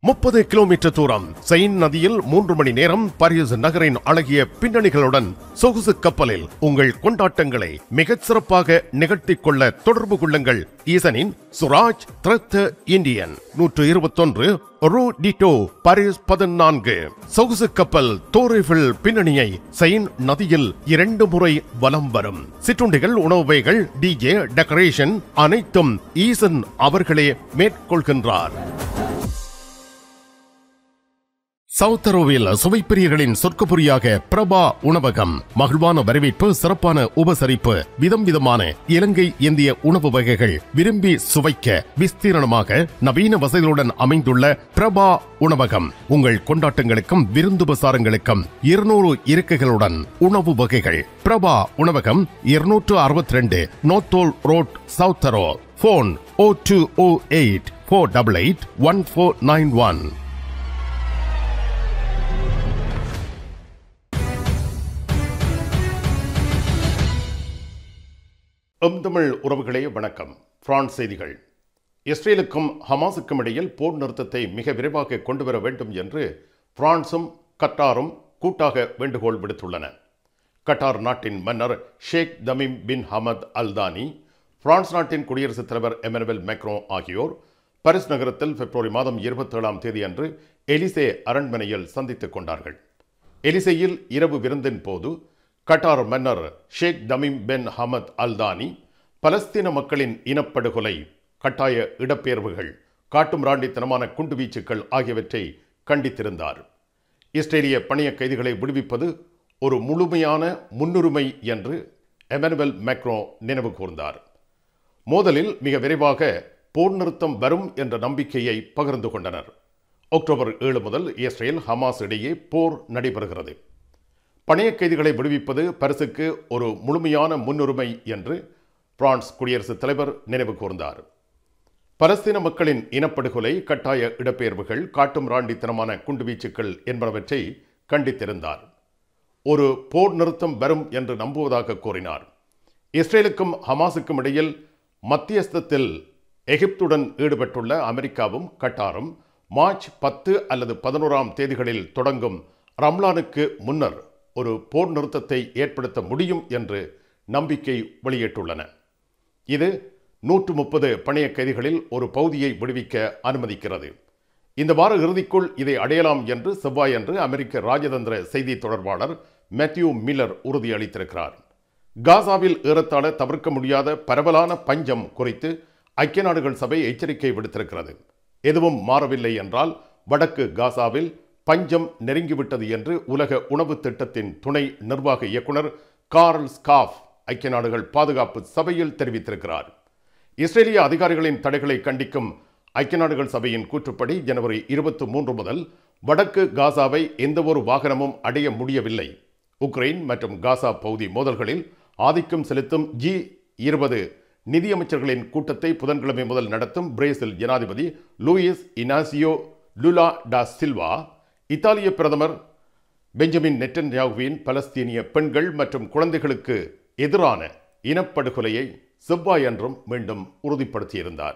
முப்பது கிலோமீட்டர் தூரம் செயின் நதியில் மூன்று மணி நேரம் பாரிஸ் நகரின் அழகிய பின்னணிகளுடன் சொகுசு கப்பலில் உங்கள் கொண்டாட்டங்களை மிகச் சிறப்பாக நிகழ்த்திக் கொள்ள தொடர்பு கொள்ளுங்கள் ஈசனின் சுராஜ் த்ரத்த இந்தியன் நூற்று இருபத்தொன்று ரூ டிட்டோ பாரிஸ் பதினான்கு சொகுசு கப்பல் தோரிஃபில் பின்னணியை செயின் நதியில் இரண்டு முறை வலம் வரும் சிற்றுண்டிகள் உணவு வகைகள் டிஜே டெக்கரேஷன் அனைத்தும் ஈசன் அவர்களே மேற்கொள்கின்றார் சவுத்தரோவில் சுவைப்பிரியர்களின் சொற்கப்புரியாக பிரபா உணவகம் மகிழ்வான வரவேற்பு சிறப்பான உபசரிப்பு விதம் விதமான இலங்கை இந்திய உணவு வகைகள் விரும்பி சுவைக்க விஸ்தீரணமாக நவீன வசதிகளுடன் அமைந்துள்ள பிரபா உணவகம் உங்கள் கொண்டாட்டங்களுக்கும் விருந்துபசாரங்களுக்கும் இருநூறு இருக்கைகளுடன் உணவு வகைகள் பிரபா உணவகம் இருநூற்று அறுபத்தி ரெண்டு Northolt road South Harrow phone O two O eight four double eight one four nine one M தமிழ் உறவுகளே வணக்கம் பிரான்ஸ் செய்திகள் இஸ்ரேலுக்கும் ஹமாஸுக்கும் இடையில் போர் நிறுத்தத்தை மிக விரைவாக கொண்டு வர வேண்டும் என்று பிரான்சும் கட்டாரும் கூட்டாக வேண்டுகோள் விடுத்துள்ளன கட்டார் நாட்டின் மன்னர் Sheikh Tamim bin Hamad Al Thani France நாட்டின் குடியரசுத் தலைவர் எமனுவல் மேக்ரோ ஆகியோர் பாரிஸ் நகரத்தில் பிப்ரவரி மாதம் இருபத்தேழாம் தேதி அன்று எலிசே அரண்மனையில் சந்தித்துக் கொண்டார்கள் எலிசையில் இரவு விருந்தின் போது கட்டார் மன்னர் Sheikh Tamim ben Hamad Al Thani பலஸ்தீன மக்களின் இனப்படுகொலை கட்டாய இடப்பெயர்வுகள் காட்டும் ராண்டித்தனமான குண்டுவீச்சுக்கள் ஆகியவற்றை கண்டித்திருந்தார் இஸ்ரேலிய பணிய கைதிகளை விடுவிப்பது ஒரு முழுமையான முன்னுரிமை என்று எமனுவல் மேக்ரோ நினைவு கூர்ந்தார் மோதலில் மிக விரைவாக போர் நிறுத்தம் வரும் என்ற நம்பிக்கையை பகிர்ந்து கொண்டனர் அக்டோபர் ஏழு முதல் இஸ்ரேல் ஹமாஸ் இடையே போர் நடைபெறுகிறது பணைய கைதிகளை விடுவிப்பது பரிசுக்கு ஒரு முழுமையான முன்னுரிமை என்று பிரான்ஸ் குடியரசுத் தலைவர் நினைவு கூர்ந்தார் பலஸ்தீன மக்களின் இனப்படுகொலை கட்டாய இடப்பெயர்வுகள் காட்டும் ராண்டித்தனமான குண்டுவீச்சுக்கள் என்பனவற்றை கண்டித்திருந்தார் ஒரு போர் நிறுத்தம் வரும் என்று நம்புவதாக கூறினார் இஸ்ரேலுக்கும் ஹமாஸுக்கும் இடையில் மத்தியஸ்தத்தில் எகிப்துடன் ஈடுபட்டுள்ள அமெரிக்காவும் கட்டாரும் மார்ச் பத்து அல்லது பதினோராம் தேதிகளில் தொடங்கும் ரம்லானுக்கு முன்னர் ஒரு போர் நிறுத்தத்தை ஏற்படுத்த முடியும் என்று நம்பிக்கை வெளியிட்டுள்ளன இது நூற்று முப்பது பணைய கைதிகளில் ஒரு பகுதியை விடுவிக்க அனுமதிக்கிறது இந்த வார இறுதிக்குள் இதை அடையலாம் என்று செவ்வாயன்று அமெரிக்க ராஜதந்திர செய்தி தொடர்பாளர் மேத்யூ மில்லர் உறுதியளித்திருக்கிறார் காசாவில் ஏறத்தாழ தவிர்க்க முடியாத பரவலான பஞ்சம் குறித்து ஐக்கிய நாடுகள் சபை எச்சரிக்கை விடுத்திருக்கிறது எதுவும் மாறவில்லை என்றால் வடக்கு காசாவில் பஞ்சம் நெருங்கிவிட்டது என்று உலக உணவு திட்டத்தின் துணை நிர்வாக இயக்குனர் கார்ல் ஸ்காஃப் ஐக்கிய நாடுகள் பாதுகாப்பு சபையில் தெரிவித்திருக்கிறார் இஸ்ரேலிய அதிகாரிகளின் தடைகளை கண்டிக்கும் ஐக்கிய நாடுகள் சபையின் கூற்றுப்படி ஜனவரி இருபத்தி மூன்று முதல் வடக்கு காசாவை எந்தவொரு வாகனமும் அடைய முடியவில்லை உக்ரைன் மற்றும் காசா பகுதி மோதல்களில் ஆதிக்கம் செலுத்தும் ஜி இருபது நிதியமைச்சர்களின் கூட்டத்தை புதன்கிழமை முதல் நடத்தும் பிரேசில் ஜனாதிபதி Luiz Inacio Lula da Silva இத்தாலிய பிரதமர் பெஞ்சமின் நெட்டன்யாகுவின் பலஸ்தீனிய பெண்கள் மற்றும் குழந்தைகளுக்கு எதிரான இனப்படுகொலையை செவ்வாயன்றும் மீண்டும் உறுதிப்படுத்தியிருந்தார்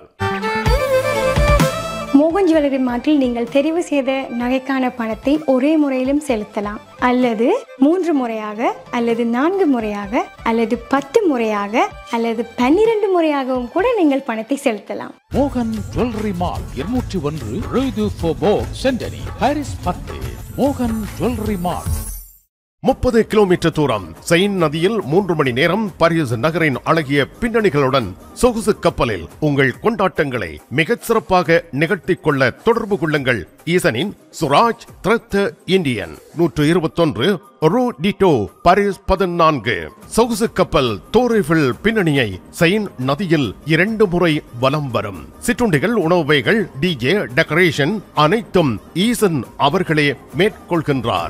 மோகன் ஜுவல்லரி மார்ட்டில் நீங்கள் தெரிவு செய்த நகைக்கான பணத்தை ஒரே முறையிலும் செலுத்தலாம் அல்லது மூன்று முறையாக அல்லது நான்கு முறையாக அல்லது பத்து முறையாக அல்லது பன்னிரண்டு முறையாகவும் கூட நீங்கள் பணத்தை செலுத்தலாம் மோகன் ஜுவல்லரி மால் இருநூற்றி ஒன்று ரூது ஃபோபோ சென்டனி பாரிஸ் பத்து மோகன் ஜுவல்லரி மால் முப்பது கிலோமீட்டர் தூரம் செயின் நதியில் மூன்று மணி நேரம் பாரிஸ் நகரின் அழகிய பின்னணிகளுடன் சொகுசு கப்பலில் உங்கள் கொண்டாட்டங்களை மிகச் சிறப்பாக நிகழ்த்திக் கொள்ள தொடர்பு கொள்ளுங்கள் ஈசனின் சுராஜ் த்ரத்த இந்தியன் நூற்று இருபத்தொன்று ரூ டிட்டோ பாரிஸ் பதினான்கு சொகுசு கப்பல் தோரிஃபில் பின்னணியை செயின் நதியில் இரண்டு முறை வலம் வரும் சிற்றுண்டிகள் உணவு வகைகள் டிஜே டெக்கரேஷன் அனைத்தும் ஈசன் அவர்களே மேற்கொள்கின்றார்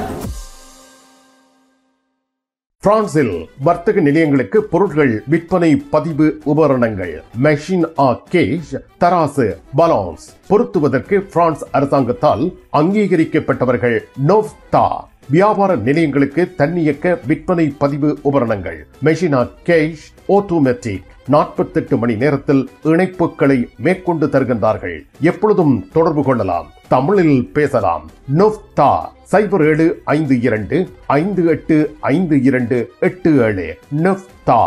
பிரான்சில் வர்த்தக நிலையங்களுக்கு பொருட்கள் விற்பனை பதிவு உபகரணங்கள் மெஷின் ஆ கேஷ் தராசு பலான்ஸ் பொருத்துவதற்கு பிரான்ஸ் அரசாங்கத்தால் அங்கீகரிக்கப்பட்டவர்கள் நோவ்தா வியாபார நிலையங்களுக்கு தன்னியக்க விற்பனை பதிவு உபகரணங்கள் மெஷினா கேஷ் ஆட்டோமேட்டிக் நாற்பத்தெட்டு மணி நேரத்தில் இணைப்புகளை மேற்கொண்டு தருகின்றார்கள் எப்பொழுதும் தொடர்பு கொள்ளலாம் தமிழில் பேசலாம் நொஃப்தா சைபர் ஏழு ஐந்து இரண்டு ஐந்து எட்டு ஐந்து இரண்டு எட்டு ஏழு நொஃப்தா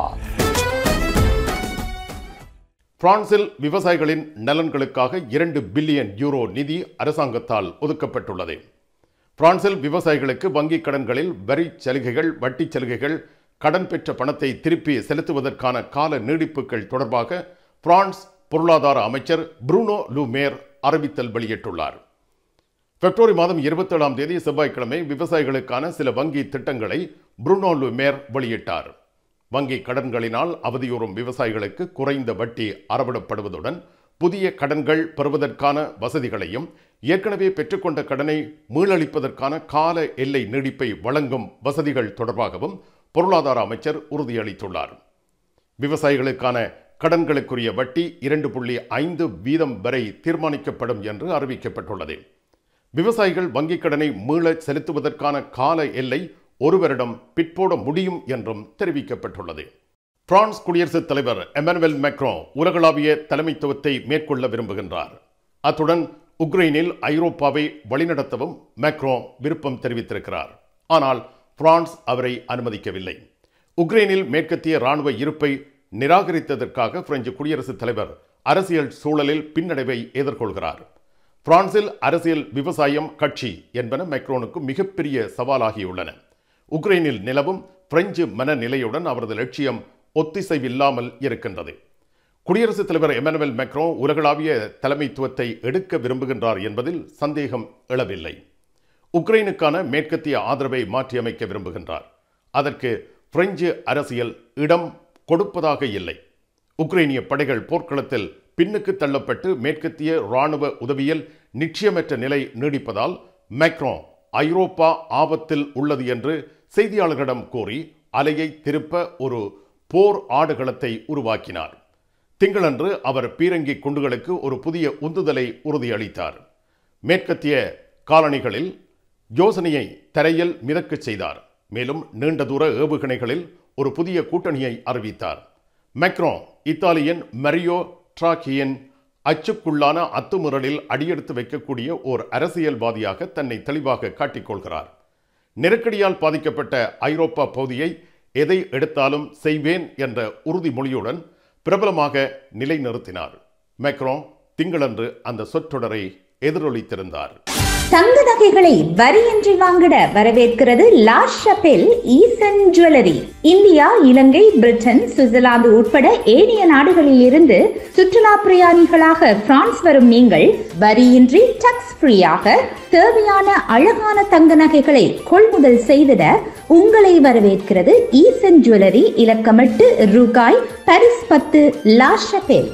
பிரான்சில் விவசாயிகளின் நலன்களுக்காக இரண்டு பில்லியன் யூரோ நிதி அரசாங்கத்தால் ஒதுக்கப்பட்டுள்ளது பிரான்சில் விவசாயிகளுக்கு வங்கிக் கடன்களில் வரி சலுகைகள் வட்டி சலுகைகள் கடன் பெற்ற பணத்தை திருப்பி செலுத்துவதற்கான கால நீடிப்புகள் தொடர்பாக பிரான்ஸ் பொருளாதார அமைச்சர் புரூனோ லூமேர் அறிவித்தல் வெளியிட்டுள்ளார் பிப்ரவரி மாதம் இருபத்தேழாம் தேதி செவ்வாய்க்கிழமை விவசாயிகளுக்கான சில வங்கி திட்டங்களை புருனோ லுமேர் வெளியிட்டார் வங்கி கடன்களினால் அவதியுறும் விவசாயிகளுக்கு குறைந்த வட்டி அறவிடப்படுவதுடன் புதிய கடன்கள் பெறுவதற்கான வசதிகளையும் ஏற்கனவே பெற்றுக்கொண்ட கடனை மீளளிப்பதற்கான கால எல்லை நீடிப்பை வழங்கும் வசதிகள் தொடர்பாகவும் பொருளாதார அமைச்சர் உறுதியளித்துள்ளார் விவசாயிகளுக்கான கடன்களுக்குரிய வட்டி இரண்டு புள்ளி ஐந்து வீதம் வரை தீர்மானிக்கப்படும் என்று அறிவிக்கப்பட்டுள்ளது விவசாயிகள் வங்கிக் கடனை மீள செலுத்துவதற்கான கால எல்லை ஒரு வருடம் பிற்போட முடியும் என்றும் தெரிவிக்கப்பட்டுள்ளது பிரான்ஸ் குடியரசுத் தலைவர் எமனுவல் மேக்ரோ உலகளாவிய தலைமைத்துவத்தை மேற்கொள்ள விரும்புகின்றார் அத்துடன் உக்ரைனில் ஐரோப்பாவை வழிநடத்தவும் மேக்ரோ விருப்பம் தெரிவித்திருக்கிறார் ஆனால் பிரான்ஸ் அவரை அனுமதிக்கவில்லை உக்ரைனில் மேற்கத்திய ராணுவ இருப்பை நிராகரித்ததற்காக பிரெஞ்சு குடியரசுத் தலைவர் அரசியல் சூழலில் பின்னடைவை எதிர்கொள்கிறார் பிரான்சில் அரசியல் விவசாயம் கட்சி என்பன மேக்ரோனுக்கு மிகப்பெரிய சவாலாகியுள்ளன உக்ரைனில் நிலவும் பிரெஞ்சு மனநிலையுடன் அவரது லட்சியம் ஒத்திசைவில்லாமல் இருக்கின்றது குடியரசுத் தலைவர் எமனுவல் மேக்ரோ உலகளாவிய தலைமைத்துவத்தை எடுக்க விரும்புகின்றார் என்பதில் சந்தேகம் எழவில்லை உக்ரைனுக்கான மேற்கத்திய ஆதரவை மாற்றியமைக்க விரும்புகின்றார் அதற்கு பிரெஞ்சு அரசியல் இடம் கொடுப்பதாக இல்லை உக்ரைனிய படைகள் போர்க்களத்தில் பின்னுக்கு தள்ளப்பட்டு மேற்கத்திய இராணுவ உதவியில் நிச்சயமற்ற நிலை நீடிப்பதால் மேக்ரோ ஐரோப்பா ஆபத்தில் உள்ளது என்று செய்தியாளர்களிடம் கூறி அலையை திருப்ப ஒரு போர் ஆடுகளத்தை உருவாக்கினார் திங்களன்று அவர் பீரங்கி குண்டுகளுக்கு ஒரு புதிய உந்துதலை உறுதியளித்தார் மேற்கத்திய காலனிகளில் யோசனையை தரையில் மிதக்கச் செய்தார் மேலும் நீண்ட தூர ஏவுகணைகளில் ஒரு புதிய கூட்டணியை அறிவித்தார் மெக்ரோ இத்தாலியன் மரியோ ட்ராக்கியன் அச்சுக்குள்ளான அத்துமுறலில் அடியெடுத்து வைக்கக்கூடிய ஓர் அரசியல்வாதியாக தன்னை தெளிவாக காட்டிக்கொள்கிறார் நெருக்கடியால் பாதிக்கப்பட்ட ஐரோப்பா பகுதியை எதை எடுத்தாலும் செய்வேன் என்ற உறுதிமொழியுடன் பிரபலமாக நிலைநிறுத்தினார் மேக்ரோ திங்களன்று அந்த சொற்றொடரை எதிரொலித்திருந்தார் தங்க நகைகளை வரியின்றி வாங்கிட வரவேற்கிறது La Chapelle Eesan jewellery India இலங்கை பிரிட்டன் சுவிட்சர்லாந்து உட்பட ஏனைய நாடுகளில் இருந்து சுற்றுலா பிரயாணிகளாக பிரான்ஸ் வரும் நீங்கள் வரியின்றி டாக்ஸ் ஃப்ரீயாக தேவையான அழகான தங்க நகைகளை கொள்முதல் செய்திட உங்களை வரவேற்கிறது ஈசன் ஜுவல்லரி இலக்கமிட்டு ரூகாய் பரிஸ் பத்து லா ஷபெல்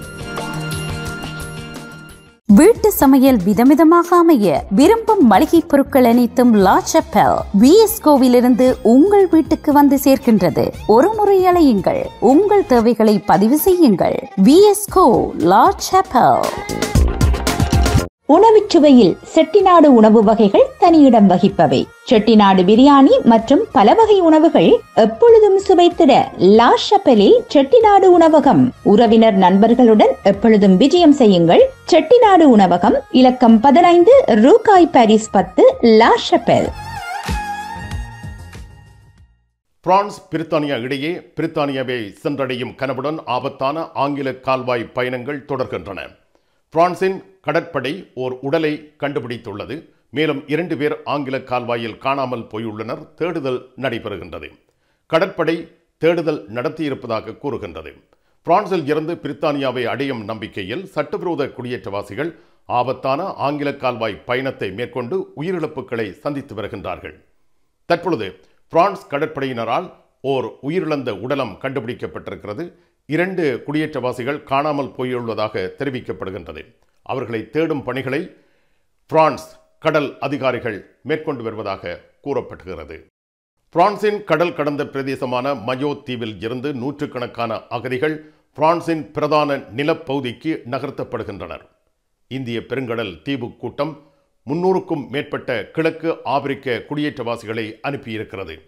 வீட்டு சமையல் விதவிதமாக அமைய விரும்பும் மளிகை பொருட்கள் அனைத்தும் லா செப்பல் விஎஸ்கோவிலிருந்து உங்கள் வீட்டுக்கு வந்து சேர்க்கின்றது ஒரு முறை அலையுங்கள் உங்கள் தேவைகளை பதிவு செய்யுங்கள் விஎஸ்கோ லா செப்பல் உணவுச் சுவையில் செட்டிநாடு உணவு வகைகள் தனியிடம் வகிப்பவை செட்டிநாடு பிரியாணி மற்றும் பல வகை உணவுகள் எப்பொழுதும் சுவைத்திட லா ஷப்பலில் செட்டிநாடு உணவகம் உறவினர் நண்பர்களுடன் எப்பொழுதும் விஜயம் செய்யுங்கள் செட்டிநாடு உணவகம் இலக்கம் பதினைந்து ரூகாய் பாரிஸ் பத்து லா ஷப்பல் பிரான்ஸ் பிரித்தானியா இடையே பிரித்தானியாவை சென்றடையும் கனவுடன் ஆபத்தான ஆங்கில கால்வாய் பயணங்கள் தொடர்கின்றன பிரான்சின் கடற்படை ஓர் உடலை கண்டுபிடித்துள்ளது மேலும் இரண்டு பேர் ஆங்கில கால்வாயில் காணாமல் போயுள்ளனர் தேடுதல் நடைபெறுகின்றது கடற்படை தேடுதல் நடத்தியிருப்பதாக கூறுகின்றது பிரான்சில் இருந்து பிரித்தானியாவை அடையும் நம்பிக்கையில் சட்டவிரோத குடியேற்றவாசிகள் ஆபத்தான ஆங்கில கால்வாய் பயணத்தை மேற்கொண்டு உயிரிழப்புகளை சந்தித்து வருகின்றார்கள் தற்பொழுது பிரான்ஸ் கடற்படையினரால் ஓர் உயிரிழந்த உடலம் கண்டுபிடிக்கப்பட்டிருக்கிறது இரண்டு குடியேற்றவாசிகள் காணாமல் போயுள்ளதாக தெரிவிக்கப்படுகின்றது அவர்களை தேடும் பணிகளை பிரான்ஸ் கடல் அதிகாரிகள் மேற்கொண்டு வருவதாக கூறப்படுகிறது பிரான்சின் கடல் கடந்த பிரதேசமான மயோ தீவில் இருந்து நூற்றுக்கணக்கான அகதிகள் பிரான்சின் பிரதான நிலப்பகுதிக்கு நகர்த்தப்படுகின்றனர் இந்திய பெருங்கடல் தீவு கூட்டம் முன்னூறுக்கும் மேற்பட்ட கிழக்கு ஆப்பிரிக்க குடியேற்றவாசிகளை அனுப்பியிருக்கிறது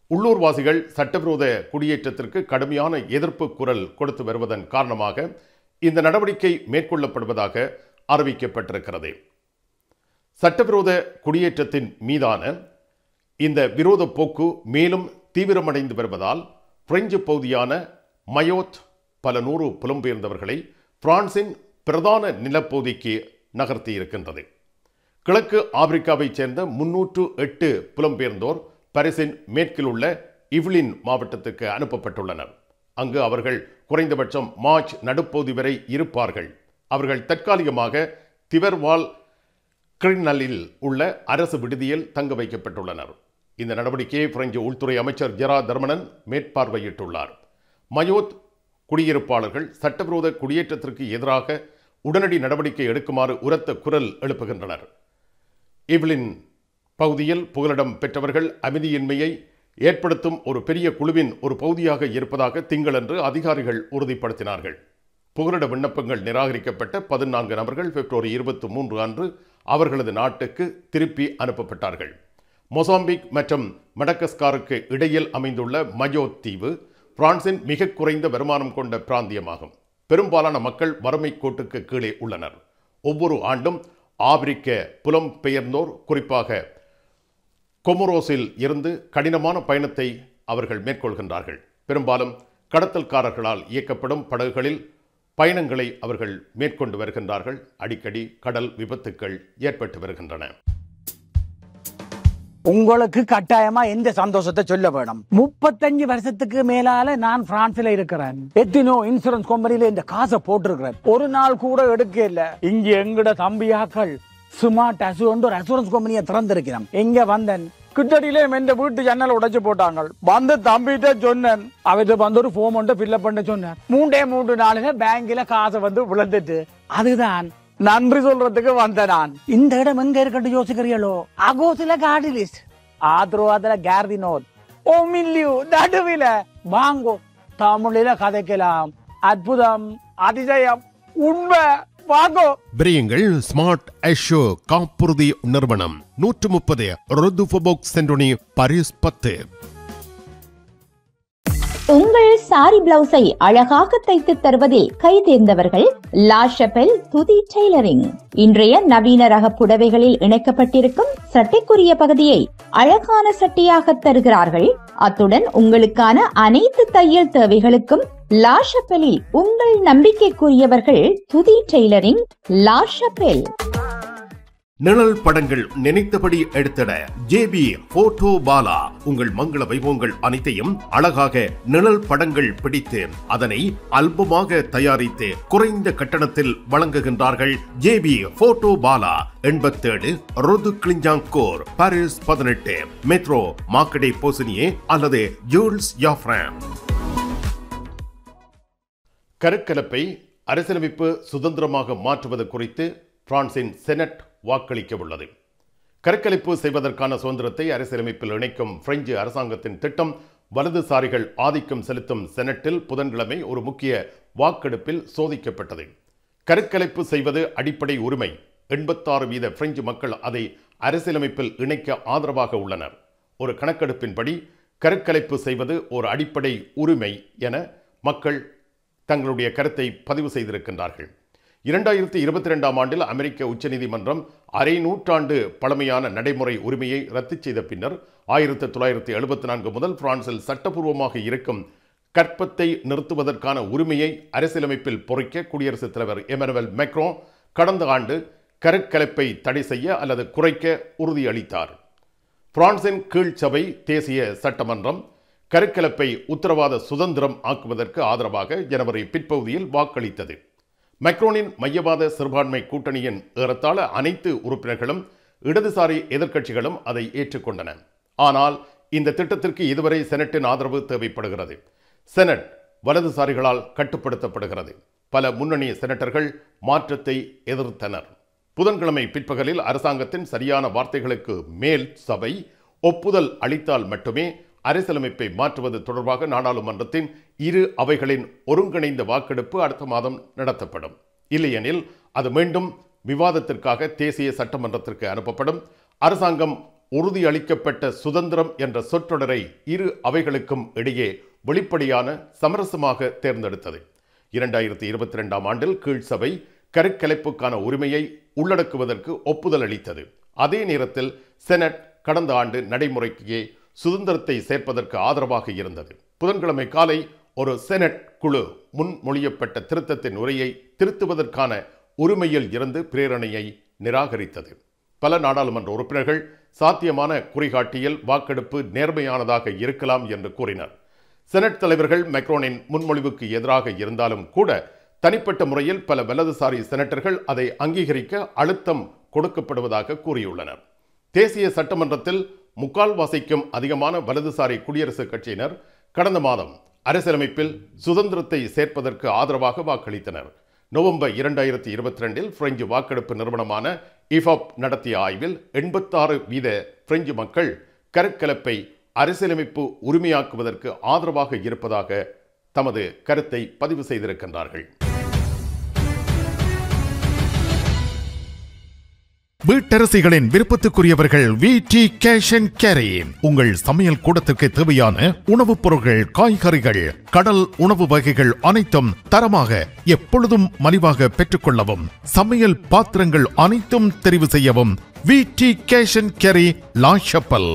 உள்ளூர்வாசிகள் சட்டவிரோத குடியேற்றத்திற்கு கடுமையான எதிர்ப்பு குரல் கொடுத்து வருவதன் காரணமாக இந்த நடவடிக்கை மேற்கொள்ளப்படுவதாக அறிவிக்கப்பட்டிருக்கிறது சட்டவிரோத குடியேற்றத்தின் மீதான இந்த விரோத போக்கு மேலும் தீவிரமடைந்து வருவதால் பிரெஞ்சு பகுதியான மயோத் பல நூறு புலம்பெயர்ந்தவர்களை பிரான்சின் பிரதான நிலப்பகுதிக்கு நகர்த்தி இருக்கின்றது கிழக்கு ஆப்பிரிக்காவைச் சேர்ந்த முன்னூற்று எட்டு புலம்பெயர்ந்தோர் பரிசின் மேற்கில் உள்ள இவ்லின் மாவட்டத்துக்கு அனுப்பப்பட்டுள்ளனர் அங்கு அவர்கள் குறைந்தபட்சம் மார்ச் நடுப்பகுதி வரை இருப்பார்கள் அவர்கள் தற்காலிகமாக திவர்வால் கிரினலில் உள்ள அரசு விடுதியில் தங்க வைக்கப்பட்டுள்ளனர் இந்த நடவடிக்கையை பிரெஞ்சு உள்துறை அமைச்சர் ஜெரா தர்மனன் மேற்பார்வையிட்டுள்ளார் மயோத் குடியிருப்பாளர்கள் சட்டவிரோத குடியேற்றத்திற்கு எதிராக உடனடி நடவடிக்கை எடுக்குமாறு உரத்த குரல் எழுப்புகின்றனர் இவ்லின் பகுதியில் புகலிடம் பெற்றவர்கள் அமைதியின்மையை ஏற்படுத்தும் ஒரு பெரிய குழுவின் ஒரு பகுதியாக இருப்பதாக திங்களன்று அதிகாரிகள் உறுதிப்படுத்தினார்கள் புகலிட விண்ணப்பங்கள் நிராகரிக்கப்பட்ட பதினான்கு நபர்கள் பிப்ரவரி இருபத்தி மூன்று அன்று அவர்களது நாட்டுக்கு திருப்பி அனுப்பப்பட்டார்கள் மொசாம்பிக் மற்றும் மடக்கஸ்காருக்கு இடையில் அமைந்துள்ள மஜோத் தீவு பிரான்சின் மிக குறைந்த வருமானம் கொண்ட பிராந்தியமாகும் பெரும்பாலான மக்கள் வறுமை கோட்டுக்கு கீழே உள்ளனர் ஒவ்வொரு ஆண்டும் ஆப்பிரிக்க புலம் பெயர்ந்தோர் குறிப்பாக கொமரோஸில் இருந்து கடினமான பயணத்தை அவர்கள் மேற்கொள்கின்றார்கள் பெரும்பாலும் கடத்தல்காரர்களால் இயக்கப்படும் படகுகளில் பயணங்களை அவர்கள் மேற்கொண்டு வருகின்றார்கள் அடிக்கடி கடல் விபத்துக்கள் ஏற்பட்டு வருகின்றன உங்களுக்கு கட்டாயமா எந்த சந்தோஷத்தை சொல்ல வேணும் முப்பத்தஞ்சு வருஷத்துக்கு மேலால நான் பிரான்ஸ்ல இருக்கிறேன் எத்தினோ இன்சூரன்ஸ் கம்பெனில இந்த காசை போட்டிருக்கிறேன் ஒரு நாள் கூட எடுக்க இல்ல இங்க எங்கட தம்பியாக்கள் ஸ்மார்ட் அசூர் ஒரு அசூரன்ஸ் கம்பெனியை திறந்திருக்கிறோம் எங்க வந்தேன் கிட்டடியிலே எந்த வீட்டு ஜன்னல் உடைச்சு போட்டாங்க வந்து தம்பிட்ட சொன்னேன் அவர்கிட்ட வந்து ஒரு ஃபோம் ஒன்று ஃபில்அப் பண்ண சொன்னேன் மூன்றே மூன்று நாளுங்க பேங்க்ல காசை வந்து விழுந்துட்டு அதுதான் நன்றி சொல்றதுக்கு வந்த நான் இந்த இடம் எங்க இருக்கட்டும் யோசிக்கிறீங்களோ அகோசில காடி லிஸ்ட் ஆத்ரோவாதுல கேர்தினோத் ஓ மில்லியூ நடுவில வாங்கோ தமிழில கதைக்கலாம் அற்புதம் அதிசயம் உண்மை வாங்கோ பிரியுங்கள் ஸ்மார்ட் ஐஷோ காப்புறுதி நிறுவனம் நூற்று முப்பது ரொதுஃபோபோக் சென்டோனி பரிஸ் பத்து உங்கள் சாரி பிளவுஸை அழகாக தைத்து தருவதில் கை தேர்ந்தவர்கள் லாஷபெல் துதி டெய்லரிங் இன்றைய நவீன ரக புடவைகளில் இணைக்கப்பட்டிருக்கும் சட்டைக்குரிய பகுதியை அழகான சட்டையாக தருகிறார்கள் அத்துடன் உங்களுக்கான அனைத்து தையல் தேவைகளுக்கும் லாஷபெலில் உங்கள் நம்பிக்கைக்குரியவர்கள் துதி டெய்லரிங் லாஷபெல் நிழல் படங்கள் நினைத்தபடி எடுத்திட ஜேபி போட்டோ பாலா உங்கள் மங்கள வைபவங்கள் அனைத்தையும் அழகாக நிழல் படங்கள் பிடித்து அதனை அல்பமாக தயாரித்து குறைந்த கட்டணத்தில் வழங்குகின்றார்கள் ஜேபி போட்டோ பாலா எண்பத்தேழு ரொது கிளிஞ்சாங்கோர் பாரிஸ் பதினெட்டு மெட்ரோ மாக்கடே போசினியே அல்லது ஜூல்ஸ் யாஃப்ரான் கருக்கலப்பை அரசியலமைப்பு சுதந்திரமாக மாற்றுவது குறித்து பிரான்சின் செனட் வாக்களிக்க உள்ளது கருக்கலைப்பு செய்வதற்கான சுதந்திரத்தை அரசியலமைப்பில் இணைக்கும் பிரெஞ்சு அரசாங்கத்தின் திட்டம் வலதுசாரிகள் ஆதிக்கம் செலுத்தும் செனட்டில் புதன்கிழமை ஒரு முக்கிய வாக்கெடுப்பில் சோதிக்கப்பட்டது கருக்கலைப்பு செய்வது அடிப்படை உரிமை எண்பத்தாறு வீத பிரெஞ்சு மக்கள் அதை அரசியலமைப்பில் இணைக்க ஆதரவாக உள்ளனர் ஒரு கணக்கெடுப்பின்படி கருக்கலைப்பு செய்வது ஒரு அடிப்படை உரிமை என மக்கள் தங்களுடைய கருத்தை பதிவு செய்திருக்கின்றார்கள் இரண்டாயிரத்தி இருபத்தி ரெண்டாம் ஆண்டில் அமெரிக்க உச்சநீதிமன்றம் அரை நூற்றாண்டு பழமையான நடைமுறை உரிமையை ரத்து செய்த பின்னர் ஆயிரத்தி தொள்ளாயிரத்தி எழுபத்தி நான்கு முதல் பிரான்சில் சட்டபூர்வமாக இருக்கும் கற்பத்தை நிறுத்துவதற்கான உரிமையை அரசியலமைப்பில் பொறிக்க குடியரசுத் தலைவர் எமனுவல் மெக்ரோ கடந்த ஆண்டு கருக்கலைப்பை தடை செய்ய அல்லது குறைக்க உறுதியளித்தார் பிரான்சின் கீழ் சபை தேசிய சட்டமன்றம் கருக்கலப்பை உத்தரவாத சுதந்திரம் ஆக்குவதற்கு ஆதரவாக ஜனவரி பிற்பகுதியில் வாக்களித்தது மெக்ரோனின் மையவாத சிறுபான்மை கூட்டணியின் ஏறத்தாழ அனைத்து உறுப்பினர்களும் இடதுசாரி எதிர்க்கட்சிகளும் அதை ஏற்றுக்கொண்டன ஆனால் இந்த திட்டத்திற்கு இதுவரை செனட்டின் ஆதரவு தேவைப்படுகிறது செனட் வலதுசாரிகளால் கட்டுப்படுத்தப்படுகிறது பல முன்னணி செனட்டர்கள் மாற்றத்தை எதிர்த்தனர் புதன்கிழமை பிற்பகலில் அரசாங்கத்தின் சரியான வார்த்தைகளுக்கு மேல் சபை ஒப்புதல் அளித்தால் மட்டுமே அரசியலமைப்பை மாற்றுவது தொடர்பாக நாடாளுமன்றத்தின் இரு அவைகளின் ஒருங்கிணைந்த வாக்கெடுப்பு அடுத்த மாதம் நடத்தப்படும் இல்லையெனில் அது மீண்டும் விவாதத்திற்காக தேசிய சட்டமன்றத்திற்கு அனுப்பப்படும் அரசாங்கம் உறுதியளிக்கப்பட்ட சுதந்திரம் என்ற சொற்றொடரை இரு அவைகளுக்கும் இடையே வெளிப்படையான சமரசமாக தேர்ந்தெடுத்தது இரண்டாயிரத்தி இருபத்தி ரெண்டாம் ஆண்டில் கீழ்சபை கருக்கலைப்புக்கான உரிமையை உள்ளடக்குவதற்கு ஒப்புதல் அளித்தது அதே நேரத்தில் செனட் கடந்த ஆண்டு நடைமுறைக்கு சுதந்திரத்தை சேர்ப்பதற்கு ஆதரவாக இருந்தது புதன்கிழமை காலை ஒரு செனட் குழு முன்மொழியப்பட்ட திருத்தத்தின் உரையை திருத்துவதற்கான உரிமையில் இருந்து பிரேரணையை நிராகரித்தது பல நாடாளுமன்ற உறுப்பினர்கள் சாத்தியமான குறிகாட்டியில் வாக்கெடுப்பு நேர்மையானதாக இருக்கலாம் என்று கூறினர் செனட் தலைவர்கள் மெக்ரோனின் முன்மொழிவுக்கு எதிராக இருந்தாலும் கூட தனிப்பட்ட முறையில் பல வலதுசாரி செனட்டர்கள் அதை அங்கீகரிக்க அழுத்தம் கொடுக்கப்படுவதாக கூறியுள்ளனர் தேசிய சட்டமன்றத்தில் முக்கால்வாசிக்கும் அதிகமான வலதுசாரி குடியரசுக் கட்சியினர் கடந்த மாதம் அரசியலமைப்பில் சுதந்திரத்தை சேர்ப்பதற்கு ஆதரவாக வாக்களித்தனர் நவம்பர் இரண்டாயிரத்தி இருபத்தி ரெண்டில் பிரெஞ்சு வாக்கெடுப்பு நிறுவனமான இஃபாப் நடத்திய ஆய்வில் எண்பத்தாறு வீத பிரெஞ்சு மக்கள் கருக்கலப்பை அரசியலமைப்பு உரிமையாக்குவதற்கு ஆதரவாக இருப்பதாக தமது கருத்தை பதிவு செய்திருக்கின்றார்கள் வீட்டரசிகளின் விருப்பத்துக்குரியவர்கள் V D cash and carry உங்கள் சமையல் கூடத்திற்கு தேவையான உணவுப் பொருட்கள் காய்கறிகள் கடல் உணவு வகைகள் அனைத்தும் தரமாக எப்பொழுதும் மலிவாக பெற்றுக்கொள்ளவும் சமையல் பாத்திரங்கள் அனைத்தும் தெரிவு செய்யவும் V D cash and carry La Chapelle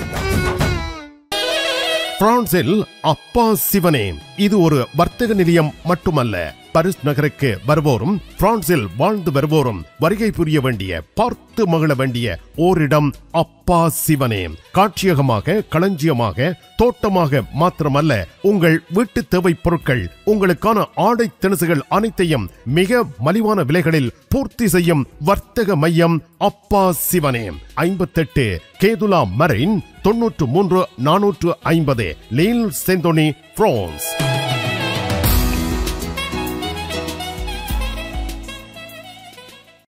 பிரான்சில் அப்பா சிவனே இது ஒரு வர்த்தக நிலையம் மட்டுமல்ல பாரிஸ் நகருக்கு வருவோரும் பிரான்சில் வாழ்ந்து வருவோரும் வருகை புரிய வேண்டிய பார்த்து மகிழ வேண்டிய ஓரிடம் அப்பா சிவனே காட்சியகமாக களஞ்சியமாக தோட்டமாக மாத்திரமல்ல உங்கள் வீட்டு தேவை பொருட்கள் உங்களுக்கான ஆடை திணுசுகள் அனைத்தையும் மிக மலிவான விலைகளில் பூர்த்தி செய்யும் வர்த்தக மையம் அப்பா சிவனே ஐம்பத்தெட்டு கேதுலா மரைன் தொன்னூற்று மூன்று நானூற்று ஐம்பது லீல் செந்தோனி பிரான்ஸ்